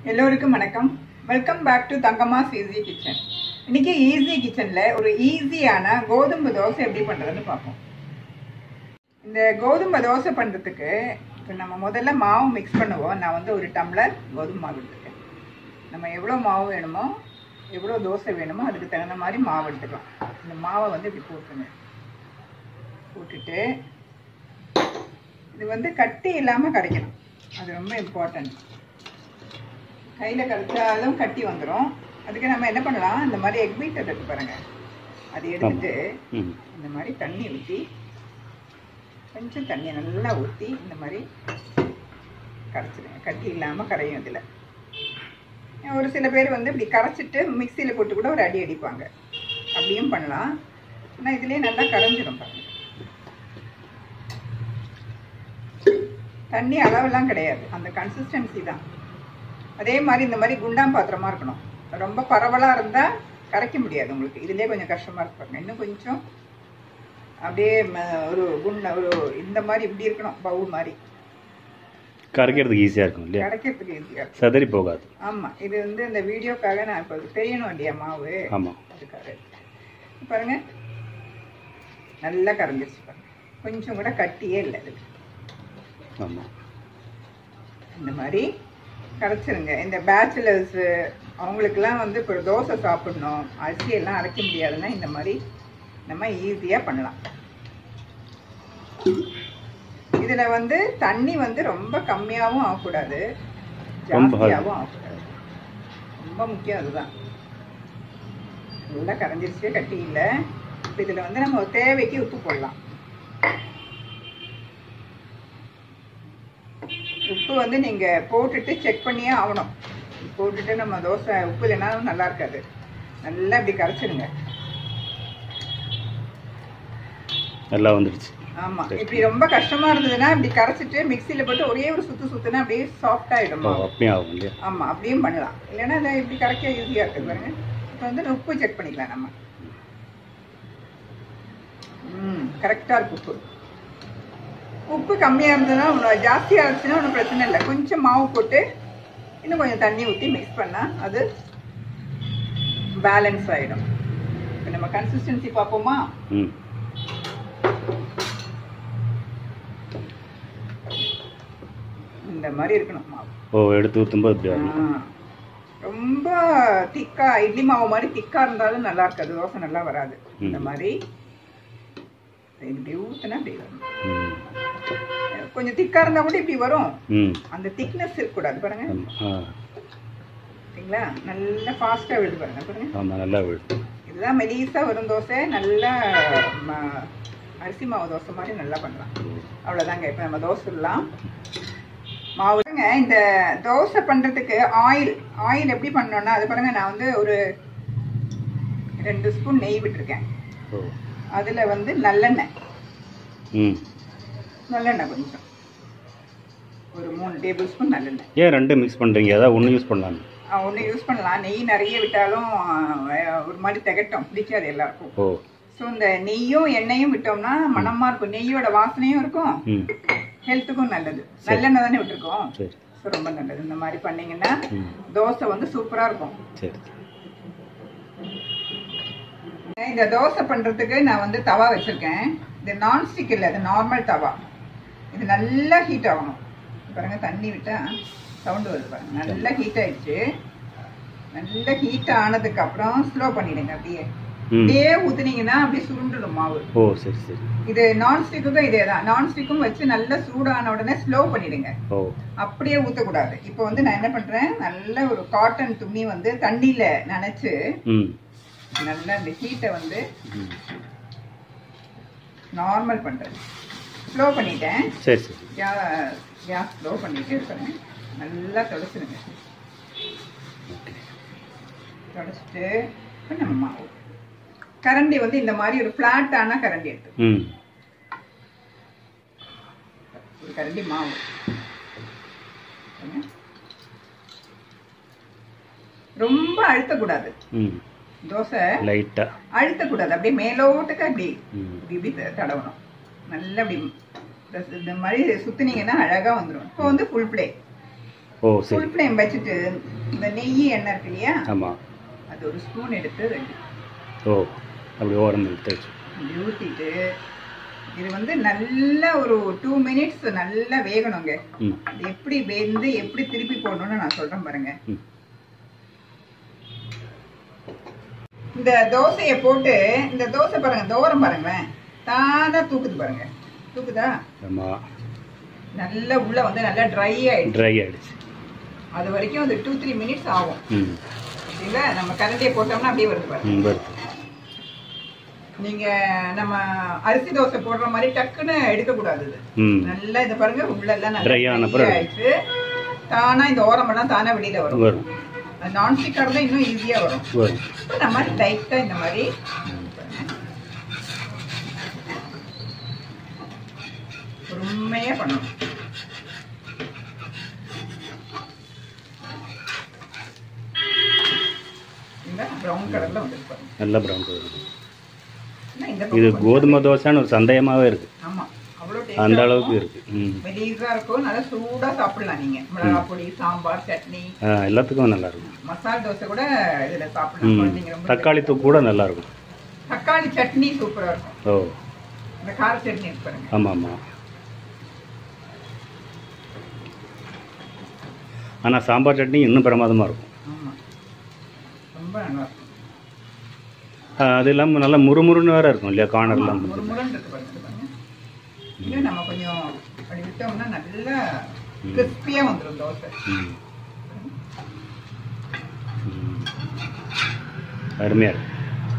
எல்லோருக்கும் வணக்கம் welcome back to Thangamma's easy kitchen இன்னைக்கு ஈஸி கிச்சன்ல ஒரு ஈஸியான கோதுமை தோசை எப்படி பண்றதுன்னு பார்ப்போம் இந்த கோதுமை தோசை பண்றதுக்கு இப்போ நம்ம முதல்ல மாவு மிக்ஸ் பண்ணுவோம் நான் வந்து ஒரு டம்ளர் கோதுமை மாவு எடுத்துக்கேன் நம்ம எவ்வளோ மாவு வேணுமோ எவ்வளோ தோசை வேணுமோ அதுக்கு தகுந்த மாதிரி மாவு எடுத்துக்கலாம் இந்த மாவை வந்து இப்படி போட்டுருங்க போட்டுட்டு இது வந்து கட்டி இல்லாமல் கரைக்கணும் அது ரொம்ப இம்பார்ட்டன்ட் கையில் கரைச்சாலும் கட்டி வந்துடும் அதுக்கு நம்ம என்ன பண்ணலாம் இந்த மாதிரி எக் பீட்டர் இருக்கு பாருங்க அது எடுத்துட்டு ம் இந்த மாதிரி தண்ணி ஊற்றி கொஞ்சம் தண்ணி நல்லா ஊற்றி இந்த மாதிரி கரைச்சிடுங்க கட்டி இல்லாமல் கரையும் இதில் ஒரு சில பேர் வந்து இப்படி கரைச்சிட்டு மிக்சியில் போட்டு கூட ஒரு அடி அடிப்பாங்க அப்படியும் பண்ணலாம் ஆனால் இதுலேயே நல்லா கரைஞ்சிடும் பாருங்க தண்ணி அளவெல்லாம் கிடையாது அந்த கன்சிஸ்டன்சி தான் அதே மாதிரி இந்த மாதிரி குண்டாம் பாத்திரமா இருக்கணும் ரொம்ப பரவலாக இருந்தால் கரைக்க முடியாது உங்களுக்கு இதுலேயே கொஞ்சம் கஷ்டமாக இருப்பாங்க இன்னும் கொஞ்சம் அப்படியே ம- ஒரு குண்ட ஒரு இந்த மாதிரி இப்படி இருக்கணும் பவுல் மாதிரி கரைக்கிறதுக்கு ஈஸியாக இருக்கும் இல்லையா கரைக்கிறதுக்கு ஈஸியாக சதறி போகாது ஆமாம் இது வந்து இந்த வீடியோக்காக நான் இப்போ தெரியணும் இல்லையா மாவு ஆமாம் அதுக்காக பாருங்க நல்லா கரைஞ்சிருச்சு பாருங்க கொஞ்சம் கூட கட்டியே இல்லை இதுக்கு ஆமாம் இந்த மாதிரி கரைச்சிருங்க இந்த பேச்சுலர்ஸு அவங்களுக்குலாம் வந்து இப்போ தோசை சாப்பிடணும் அரிசி எல்லாம் அரைக்க முடியாதுன்னா இந்த மாதிரி நம்ம ஈஸியாக பண்ணலாம் இதில் வந்து தண்ணி வந்து ரொம்ப கம்மியாகவும் ஆகக்கூடாது ரொம்ப ஜாஸ்தியாகவும் ஆகக்கூடாது ரொம்ப முக்கியம் அதுதான் நல்லா கரைஞ்சிருச்சு கட்டி இல்லை இப்போ இதில் வந்து நம்ம தேவைக்கு உப்பு போடலாம் உப்பு வந்து நீங்கள் போட்டுட்டு செக் பண்ணியே ஆகணும் போட்டுட்டு நம்ம தோசை உப்பு இல்லைனாலும் நல்லா இருக்காது நல்லா இப்படி கரைச்சிடுங்க நல்லா வந்துடுச்சு ஆமாம் இப்படி ரொம்ப கஷ்டமாக இருந்ததுன்னா இப்படி கரைச்சிட்டு மிக்சியில் போட்டு ஒரே ஒரு சுத்து சுத்துனா அப்படியே சாஃப்ட் ஓ ஆகிடும் அப்படியே ஆகும் இல்லையா ஆமாம் அப்படியும் பண்ணலாம் இல்லைன்னா அதை இப்படி கரைக்க ஈஸியாக இருக்குது பாருங்க இப்போ வந்து உப்பு செக் பண்ணிக்கலாம் நம்ம ம் கரெக்டாக இருக்கு உப்பு உப்பு கம்மியாக இருந்ததுன்னா ஒன்று ஜாஸ்தியாக இருந்துச்சுன்னா ஒன்றும் பிரச்சனை இல்லை கொஞ்சம் மாவு போட்டு இன்னும் கொஞ்சம் தண்ணி ஊற்றி மிக்ஸ் பண்ணால் அது பேலன்ஸ் ஆகிடும் இப்போ நம்ம கன்சிஸ்டன்சி பார்ப்போமா ம் இந்த மாதிரி இருக்கணும் மாவு ஓ எடுத்து ஊற்றும்போது இப்படி வரணும் ஆ. ரொம்ப திக்கா இட்லி மாவு மாதிரி திக்கா இருந்தாலும் நல்லா இருக்காது தோசை நல்லா வராது இந்த மாதிரி இப்படி ஊத்துனா இப்படி வரும் ம் கொஞ்சம் திக்கா இருந்தா கூட இப்படி வரும் ம் அந்த திக்னஸ் இருக்கக்கூடாது பாருங்க ஆமாம் ஆ சரிங்களா நல்லா ஃபாஸ்டா விழுது பாருங்க பாருங்க ஆமாம் நல்லா விழுது இதுதான் மெலிசா வரும் தோசை நல்லா ம- அரிசி மாவு தோசை மாதிரி நல்லா பண்ணலாம் அவ்வளோதாங்க இப்போ நம்ம தோசை இடலாம் மாவுங்க இந்த தோசை பண்ணுறதுக்கு ஆயில் ஆயில் எப்படி பண்ணோன்னா அது பாருங்க நான் வந்து ஒரு ரெண்டு ஸ்பூன் நெய் விட்டுருக்கேன் ஓ அதில் வந்து நல்லெண்ணெய் ம் நல்லெண்ணெய் கொஞ்சம் ஒரு மூணு டேபிள் ஸ்பூன் நல்லெண்ணெய் ஏன் ரெண்டு மிக்ஸ் பண்ணுறீங்க அதான் ஒன்று யூஸ் பண்ணலாமே ஒன்று யூஸ் பண்ணலாம் நெய் நிறைய விட்டாலும் அஹ், ஒரு மாதிரி திகட்டும் பிடிக்காது எல்லாருக்கும் ஓ ஸோ இந்த நெய்யும் எண்ணெயும் விட்டோம்னா மணமாக இருக்கும் நெய்யோட வாசனையும் இருக்கும் ம் ஹெல்த்துக்கும் நல்லது நல்லெண்ணெய் தானே விட்டுருக்கோம் சரி ஸோ ரொம்ப நல்லது இந்த மாதிரி பண்ணீங்கன்னா ம் தோசை வந்து சூப்பராக இருக்கும் சரி இந்த தோசை பண்ணுறதுக்கு நான் வந்து தவா வச்சுருக்கேன் இது நான்ஸ்டிக் இல்லை இது நார்மல் தவா இது நல்லா ஹீட் ஆகணும் பாருங்க தண்ணி விட்டா சவுண்டு வருது பாருங்க நல்லா ஹீட் ஆயிடுச்சு நல்லா ஹீட் ஆனதுக்கு அப்புறம் ஸ்லோ பண்ணிடுங்க அப்படியே ம் அப்படியே ஊத்துனீங்கன்னா அப்படியே சுருண்டுடும் மாவு ஓ சரி சரி இது நான்ஸ்டிக்குக்கும் இதே தான் நான்ஸ்டிக்கும் வச்சு நல்லா சூடான உடனே ஸ்லோ பண்ணிடுங்க ஓ அப்படியே ஊற்றக்கூடாது இப்போ வந்து நான் என்ன பண்ணுறேன் நல்ல ஒரு காட்டன் துணி வந்து தண்ணியில் நனைச்சு ம் நல்லா இந்த ஹீட்டை வந்து ம் நார்மல் பண்ணுறேன் ஸ்லோ பண்ணிட்டேன் சரி சரி கேஸ் கேஸ் ஸ்லோ பண்ணிட்டு இருக்கிறேன் நல்லா தொடச்சிடுங்க தொடச்சிட்டு இப்போ நம்ம மாவு கரண்டி வந்து இந்த மாதிரி ஒரு ஃப்ளாட்டான கரண்டி எடுத்து ம் ஒரு கரண்டி மாவு பாருங்க. ரொம்ப அழுத்தக்கூடாது ம் தோசை லைட்டாக அழுத்தக்கூடாது அப்படியே மேலோட்டுக்கு அப்படி ம் இப்படி இப்படி த- தடவணும் நல்லா அப்படி இந்த- இந்த மாதிரி சுத்துனீங்கன்னா அழகா வந்துடும் இப்போ வந்து ஃபுல் பிளே ஓ ஓ சரி ஃபுல் ஃப்ளேம் வச்சுட்டு இந்த நெய் எண்ணெய் இருக்கு இல்லையா ஆமாம் அது ஒரு ஸ்பூன் எடுத்து ரெண்டு ஓ அப்படி ஓரம் எடுத்து வச்சு இப்படி ஊற்றிட்டு இது வந்து நல்லா ஒரு டூ மினிட்ஸ் நல்லா வேகணுங்க ம் அது எப்படி வெந்து எப்படி திருப்பி போடணும்னு நான் சொல்றேன் பாருங்க ம் இந்த தோசையை போட்டு இந்த தோசை பாருங்க தோரம் பாருங்களேன் தானா தூக்குது பாருங்க தூக்குதா ஆமாம் நல்லா உள்ள வந்து நல்லா ட்ரை ஆயிடுச்சு ட்ரை ஆகிடுச்சு அது வரைக்கும் அது டூ த்ரீ மினிட்ஸ் ஆகும் ம் இல்ல நம்ம கரண்டியை போட்டோம்னா அப்படியே வருது பாருங்க ம் வருது நீங்க நம்ம அரிசி தோசை போடுற மாதிரி டக்குன்னு எடுக்க கூடாது இது ம் நல்லா இது பாருங்க உள்ள எல்லாம் நல்லா Dry ஆன dry பிறகு. ஆயிடுச்சு தானா இந்த ஓரமெல்லாம் தானா வெளியில வரும் வரும் நான்ஸ்டிக் இருந்தா இன்னும் ஈஸியா வரும் வரும் இப்ப நம்ம லைட்டா இந்த மாதிரி பொறுமையா பண்ணணும் இந்த ப்ரௌன் கலர்ல வந்துருக்கு பாருங்க நல்ல ப்ரௌன் கலர் என்ன இந்த இது பக்கம் கோதுமை தோசைன்னு ஒரு சந்தேகமாகவே இருக்குது ஆமா அவ்வளோ அந்த டேஸ்டா அளவுக்கு இருக்குது ம் மெலிசா இருக்கும் நல்லா சூடா சாப்பிடலாம் நீங்க மிளகா பொடி சாம்பார் சட்னி ஆ, எல்லாத்துக்கும் நல்லா இருக்கும் மசால் தோசை கூட இதுல சாப்பிடலாம் ம் குழந்தைங்க ரொம்ப தக்காளி தூக்கு கூட நல்லா இருக்கும் தக்காளி சட்னி சூப்பரா இருக்கும் ஓ இந்த கார சட்னி இருக்கு பாருங்க ஆமாம் ஆமாம் ஆனால் சாம்பார் சட்னி இன்னும் பிரமாதமாக இருக்கும் ஆமா ரொம்ப நல்லா இருக்கும் ஆ, அது இல்லாமல் நல்லா முறுமுறுன்னு வேறு இருக்கும் இல்லையா கார்னர்லாம் ஒரு முரண் இருக்கு பாருங்க இது பாருங்க இன்னும் நம்ம கொஞ்சம் அப்படி விட்டோம்னா நல்லா கிறிஸ்பியா வந்துடும் தோசை ம் ம். அருமையாக இருக்கு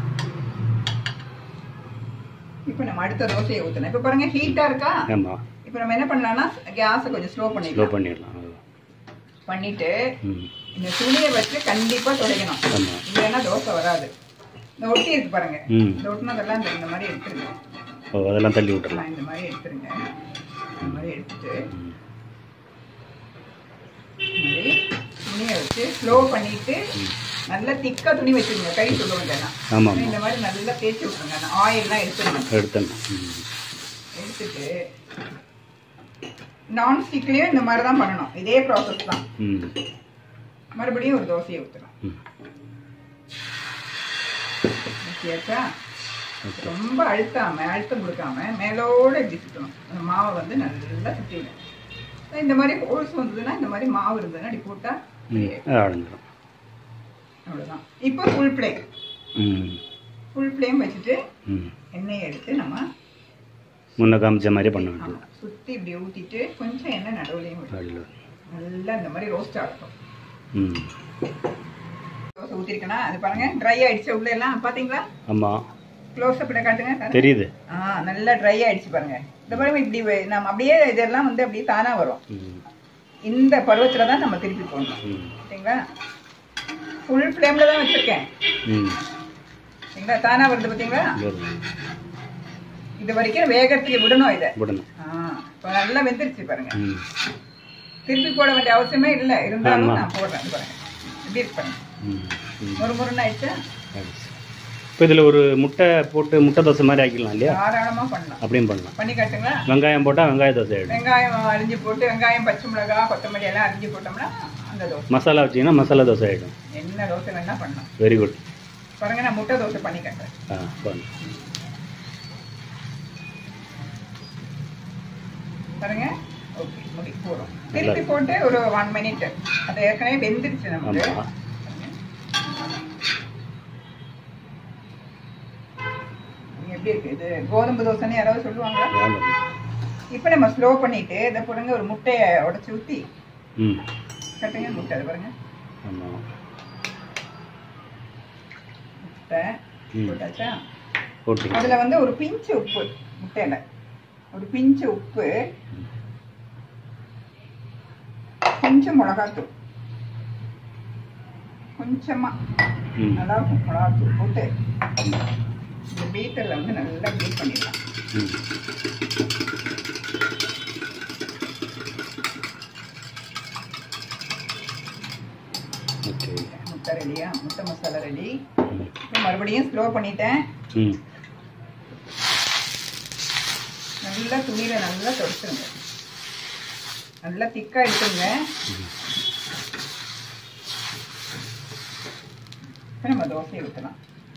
இப்போ நம்ம அடுத்த தோசையை ஊற்றணும் இப்போ பாருங்க ஹீட்டா இருக்கா ஆமாம் இப்போ நம்ம என்ன பண்ணலாம்னா கேஸை கொஞ்சம் ஸ்லோ ஸ்லோ பண்ணிடலாம் பண்ணிடலாம் அவ்வளவுதான். பண்ணிட்டு ம் இந்த துணியை வச்சு கண்டிப்பா துடைக்கணும் ஆமாம் இல்லைன்னா தோசை வராது இந்த ஒட்டி இருக்கு பாருங்க ம் இந்த ஒட்டினதெல்லாம் இந்த- இந்த மாதிரி எடுத்துருங்க ஓ அதெல்லாம் தள்ளி விட்டுறலாம் நான் இந்த மாதிரி எடுத்துருங்க இந்த மாதிரி எடுத்துட்டு ம் இந்த மாதிரி துணியை வச்சு ஸ்லோ பண்ணிட்டு நல்லா திக்கா துணி வச்சிருங்க கை சொல்ல வேண்டாம் ஆமாம் ஆமாம் இந்த மாதிரி நல்லா தேய்ச்சி விட்டுருங்க ஆயில்லாம் எடுத்துருங்க எடுத்தேன் ம் எடுத்துட்டு நான் ஸ்டிக்லயும் இந்த மாதிரி தான் பண்ணணும் இதே ப்ராசஸ் தான் ம் மறுபடியும் ஒரு தோசையை ஊற்றணும் ம் ஊற்றியாச்சா ரொம்ப அழுத்தாம அழுத்தம் கொடுக்காம மேலோட இப்படி சுற்றணும் அந்த மாவை வந்து நல்லா சுற்றிடும் இந்த மாதிரி ஹோல்ஸ் வந்ததுன்னா இந்த மாதிரி மாவு இருந்ததுன்னா அப்படி போட்டா ம் அடைஞ்சிடும் அவ்வளோதான் இப்போ ஃபுல் ஃப்ளேம் ம் ஃபுல் ஃப்ளேம் வச்சுட்டு ம் எண்ணெயை எடுத்து நம்ம முன்ன காமிச்ச மாதிரி பண்ண வேண்டியது சுற்றி இப்படி ஊற்றிட்டு கொஞ்சம் எண்ணெய் நடுவுலையும் விடணும். அடியில் நல்லா இந்த மாதிரி ரோஸ்ட் ஆகட்டும் ம் தோசை ஊற்றிருக்கேனா அது பாருங்க ட்ரை ஆயிடுச்சு உள்ள எல்லாம் பார்த்தீங்களா ஆமாம் க்ளோஸ் அப்பில் காட்டுங்க தெரியுது ஆ நல்லா ட்ரை ஆயிடுச்சு பாருங்க இந்த பாருங்க இப்படி வே- நம்ம அப்படியே இதெல்லாம் வந்து அப்படியே தானா வரும் ம் இந்த பருவத்துல தான் நம்ம திருப்பி போடணும் ம் சரிங்களா ஃபுல் ஃப்ளேம்ல தான் வச்சிருக்கேன் ம் சரிங்களா தானா வருது பார்த்தீங்களா வருது. இது வரைக்கும் வேகத்துக்கு விடணும் இதை விடணும் ஆ இப்போ நல்லா வெந்துருச்சு பாருங்க ம் திருப்பி போட வேண்டிய அவசியமே இல்லை இருந்தாலும் ஆமா. நான் போடுறேன் இது பாருங்க இப்படி இருக்கு பாருங்க ம் ம் ஒரு முருன்னு ஆயிடுச்சா இப்போ இதில் ஒரு முட்டை போட்டு முட்டை தோசை மாதிரி ஆக்கிடலாம் இல்லையா தாராளமா பண்ணலாம் அப்படியும் பண்ணலாம் பண்ணி காட்டுங்களா வெங்காயம் போட்டால் வெங்காய தோசை ஆகிடும் வெங்காயம் அரிஞ்சு போட்டு வெங்காயம் பச்சை மிளகாய் கொத்தமல்லி எல்லாம் அரிஞ்சு போட்டோம்னா அந்த தோசை மசாலா வச்சிங்கன்னா மசாலா தோசை ஆகிடும் என்ன தோசை வேணா பண்ணலாம் வெரி குட் பாருங்க நான் முட்டை தோசை பண்ணி காட்டுறேன் ஆ பண்ணு பாருங்க ஓகே முடி போதும் திருப்பி போட்டு ஒரு ஒன் மினிட் அது ஏற்கனவே வெந்துருச்சு நமக்கு ஆமாம் இது எப்படி இருக்கு இது கோதுமை தோசைன்னு யாராவது சொல்லுவாங்களா வேண்டாம் இப்போ நம்ம ஸ்லோ பண்ணிட்டு இதை பாருங்க ஒரு முட்டையை உடைச்சு ஊத்தி ம் கட்டுங்க முட்டை அது பாருங்க ஆமாம் முட்டை ம். போட்டாச்சா போட்டு அதுல வந்து ஒரு பிஞ்சு உப்பு முட்டையில ஒரு பிஞ்சு உப்பு கொஞ்சம் மிளகாத்தூள் கொஞ்சமா ம் நல்லா இருக்கும் மிளகாத்தூள் போட்டு இந்த பீட்டர்ல வந்து நல்லா பீட் பண்ணிடலாம் ம் ஓகே முட்டை ரெடியா முட்டை மசாலா ரெடி ம் இப்போ மறுபடியும் ஸ்லோ பண்ணிட்டேன் ம் நல்லா துணியில நல்லா தொடச்சிருங்க நல்லா திக்கா எடுத்துங்க இப்போ நம்ம தோசையை ஊற்றலாம்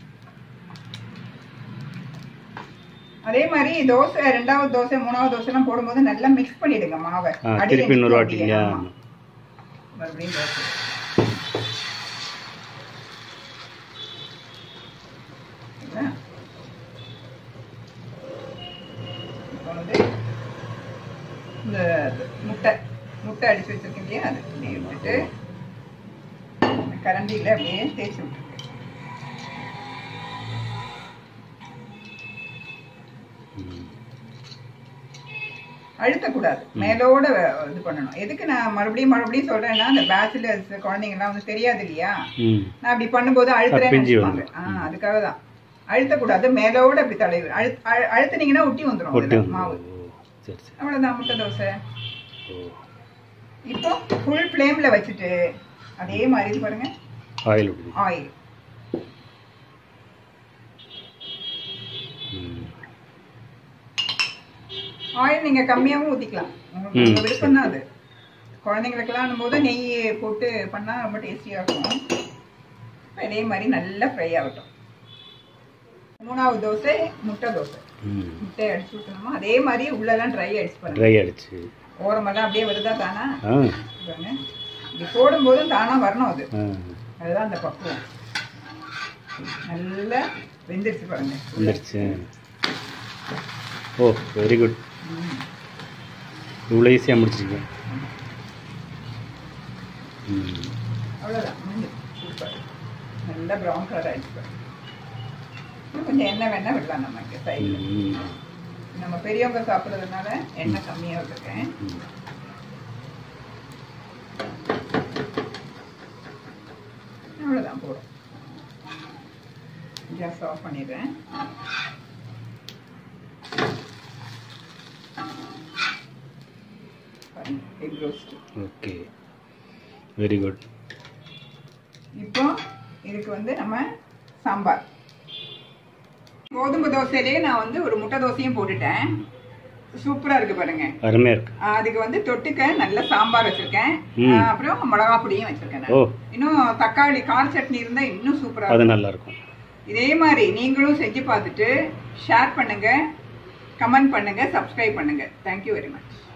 அதே மாதிரி தோசை ரெண்டாவது தோசை மூணாவது தோசைலாம் போடும்போது நல்லா மிக்ஸ் பண்ணிடுங்க மாவை ஆ அடி திருப்பி இன்னொரு வாட்டி அப்படியே, இல்லையா ஆமா. மறுபடியும் தோசை சரிங்களா? இப்போ வந்து இந்த முட்டை முட்டை அடிச்சு வச்சிருக்கேன் இல்லையா அது அப்படியே விட்டுட்டு இந்த கரண்டியில் அப்படியே தேய்ச்சி விட்டுருக்கு ம். அழுத்தக்கூடாது மேலோட இது பண்ணணும் எதுக்கு நான் மறுபடியும் மறுபடியும் சொல்றேன்னா இந்த பேச்சுலர்ஸ் குழந்தைங்கலாம் வந்து தெரியாது இல்லையா ம் நான் அப்படி பண்ணும்போது அழுத்துறேன்னு பிஞ்சு நினைப்பாங்க ஆ அதுக்காக தான் அழுத்தக்கூடாது மேலோட அப்படி தடவி அழு அழு- அழுத்துனீங்கன்னா ஒட்டி வந்துடும் ஒட்டி அதுல மாவு வந்து சரி சரி அவ்வளவுதான் முட்டை தோசை ஓ இப்போ ஃபுல் ஃப்ளேம்ல வச்சுட்டு அதே மாதிரி இது பாருங்க ஆயில் விடுது ஆயில் ம் ஆயில் நீங்க கம்மியாவும் ஊத்திக்கலாம் உங்களுக்கு ம், உங்க விருப்பம் தான் அது குழந்தைங்களுக்கெல்லாம் போது நெய் போட்டு பண்ணா ரொம்ப டேஸ்டியா இருக்கும் இப்ப இதே மாதிரி நல்லா ஃப்ரை ஆகட்டும் மூணாவது தோசை முட்டை தோசை ம் முட்டை அடிச்சு விட்டணுமா அதே மாதிரி உள்ளெல்லாம் ட்ரை அடிச்சு பண்ணுங்க ட்ரை ஆயிடுச்சு ஓரமெல்லாம் அப்படியே வருதா தானா ஆ பாருங்க இப்படி போடும்போதும் தானா வரணும் அது ஆ அதுதான் அந்த பக்குவம் நல்லா வெந்துருச்சு பாருங்க வந்துடுச்சு ஓ வெரி குட் ம். இவ்வளோ ஈஸியாக முடிச்சிருக்கீங்க ம் அவ்வளோதான் முடிஞ்சிருச்சு சூப்பர் நல்லா ப்ரௌன் கலர் ஆயிடுச்சு பாருங்க. இன்னும் கொஞ்சம் எண்ணெய் வேணா விடலாம் நமக்கு சைடில் ம் நம்ம பெரியவங்க சாப்பிட்றதுனால எண்ணெய் கம்மியாக விட்டுருக்கேன் ம் அவ்வளோதான் போதும் கேஸ் ஆஃப் பண்ணிடுறேன் egg roast okay very good இப்போ இதுக்கு வந்து நம்ம சாம்பார் கோதுமை தோசையிலேயே நான் வந்து ஒரு முட்டை தோசையும் போட்டுட்டேன் சூப்பரா இருக்கு பாருங்க அருமையாக இருக்கு ஆஹ் அதுக்கு வந்து தொட்டுக்க நல்ல சாம்பார் வச்சிருக்கேன் ம். ஆஹ் அப்புறம் மிளகா பொடியும் வச்சிருக்கேன் ஓ நான். இன்னும் தக்காளி கார சட்னி இருந்தா இன்னும் சூப்பரா அது இருக்கும் நல்லா இருக்கும் இதே மாதிரி நீங்களும் செஞ்சு பார்த்துட்டு ஷேர் பண்ணுங்க கமெண்ட் பண்ணுங்க சப்ஸ்கிரைப் பண்ணுங்க தேங்க்யூ வெரி மச்